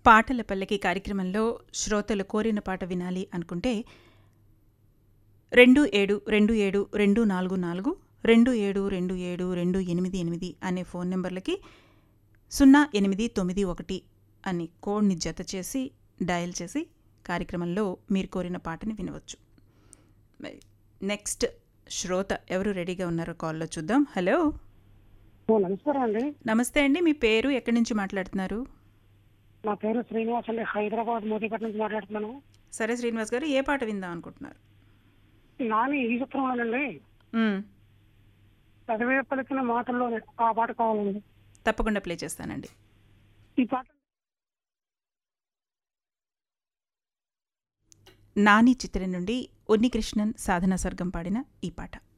పాటల పల్లకి కార్యక్రమంలో శ్రోతలు కోరిన పాట వినాలి అనుకుంటే రెండు ఏడు రెండు ఏడు రెండు నాలుగు నాలుగు రెండు ఏడు రెండు ఏడు రెండు ఎనిమిది ఎనిమిది అనే ఫోన్ నెంబర్లకి సున్నా ఎనిమిది తొమ్మిది ఒకటి అని కోడ్ని జత చేసి డయల్ చేసి కార్యక్రమంలో మీరు కోరిన పాటని వినవచ్చు మరి నెక్స్ట్ శ్రోత ఎవరు రెడీగా ఉన్నారో కాల్లో చూద్దాం హలో ఓ, నమస్కారం అండి నమస్తే అండి మీ పేరు ఎక్కడి నుంచి మాట్లాడుతున్నారు నా పేరు శ్రీనివాస్ అండి హైదరాబాద్ మోదీపట్నం నుంచి మాట్లాడుతున్నాను సరే శ్రీనివాస్ గారు ఏ పాట విందాం అనుకుంటున్నారు నాని ఈ చిత్రంలోనండి మ్మ్. చదివే పలికిన మాటల్లోనే ఆ పాట కావాలండి తప్పకుండా ప్లే చేస్తానండి ఈ పాట నాని చిత్రం నుండి ఉన్నికృష్ణన్ సాధన సర్గం పాడిన ఈ పాట